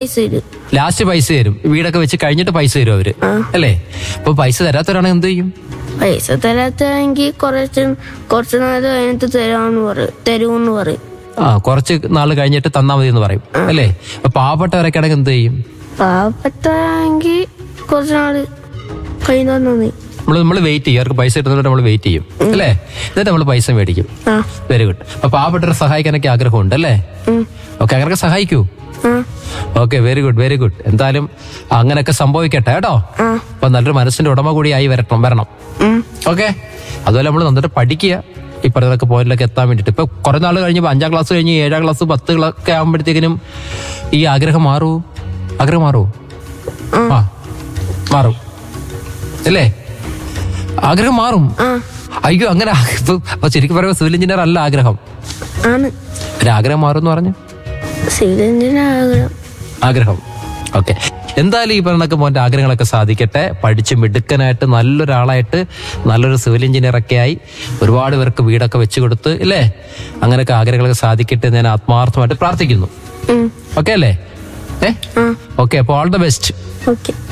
പൈസ തരും ലാസ്റ്റ് പൈസ തരും വീടൊക്കെ വെച്ച് കഴിഞ്ഞിട്ട് പൈസ തരും അവര് അല്ലേ അപ്പൊ പൈസ തരാത്തവരാണെങ്കിൽ എന്ത് ചെയ്യും പൈസ തരാത്തെങ്കിൽ കുറച്ച് കുറച്ച് നാൾ കഴിഞ്ഞിട്ട് തരാമെന്ന് പറയും തരുമെന്ന് പറയും ആ കുറച്ച് നാൾ കഴിഞ്ഞിട്ട് തന്നാ മതി എന്ന് പറയും അല്ലേ അപ്പൊ പാവപ്പെട്ടവരൊക്കെ ആണെങ്കിൽ എന്ത് ചെയ്യും പാവപ്പെട്ടെങ്കിൽ കുറച്ച് നാള് കഴിഞ്ഞു മതി നമ്മൾ നമ്മൾ വെയിറ്റ് ചെയ്യും അവർക്ക് പൈസ കിട്ടുന്നവരെ നമ്മൾ വെയിറ്റ് ചെയ്യും അല്ലേ എന്നിട്ട് നമ്മൾ പൈസ മേടിക്കും ആ വെരി ഗുഡ് അപ്പൊ പാവപ്പെട്ടവരെ സഹായിക്കാനൊക്കെ ആഗ്രഹമുണ്ട് അല്ലേ ഉം. ഓക്കെ അങ്ങനെയൊക്കെ സഹായിക്കൂ ആ okay very good very good എന്തായാലും അങ്ങനെയൊക്കെ സംഭവിക്കട്ടെ കേട്ടോ ആ അപ്പൊ നല്ലൊരു മനസ്സിന്റെ ഉടമ കൂടി ആയി വരണം വരണം ഉം. ഓക്കെ അതുപോലെ നമ്മൾ നന്നായിട്ട് പഠിക്കുക ഈ പറഞ്ഞതൊക്കെ പോയിന്റിലൊക്കെ എത്താൻ വേണ്ടിട്ട് ഇപ്പൊ കുറെ നാൾ കഴിഞ്ഞ് അഞ്ചാം ക്ലാസ് കഴിഞ്ഞ് ഏഴാം ക്ലാസ് പത്ത് ഒക്കെ ആകുമ്പോഴത്തേക്കിനും ഈ ആഗ്രഹം മാറൂ ആഗ്രഹം മാറൂ ആ മാറും അല്ലേ ആഗ്രഹം മാറും ആ അയ്യോ അങ്ങനെ ആ- ഇപ്പൊ അപ്പൊ ശരിക്കും പറയുമ്പോ സിവിൽ എഞ്ചിനീയർ അല്ല ആഗ്രഹം ആണ് ഒരു ആഗ്രഹം മാറും എന്ന് പറഞ്ഞു സിവിൽ എഞ്ചിനീയർ ആഗ്രഹം ആഗ്രഹം ഓക്കെ എന്തായാലും ഈ പറഞ്ഞൊക്കെ മോന്റെ ആഗ്രഹങ്ങളൊക്കെ സാധിക്കട്ടെ പഠിച്ച് മിടുക്കനായിട്ട് നല്ലൊരാളായിട്ട് നല്ലൊരു സിവിൽ എഞ്ചിനീയർ ഒക്കെ ആയി ഒരുപാട് പേർക്ക് വീടൊക്കെ വെച്ചു കൊടുത്ത് ഇല്ലേ അങ്ങനെയൊക്കെ ആഗ്രഹങ്ങളൊക്കെ സാധിക്കട്ടെ എന്ന് ഞാൻ ആത്മാർത്ഥമായിട്ട് പ്രാർത്ഥിക്കുന്നു ഉം. ഓക്കെ അല്ലേ ഏ ആ ഓക്കെ അപ്പോൾ ഓൾ ദ ബെസ്റ്റ് ഓക്കെ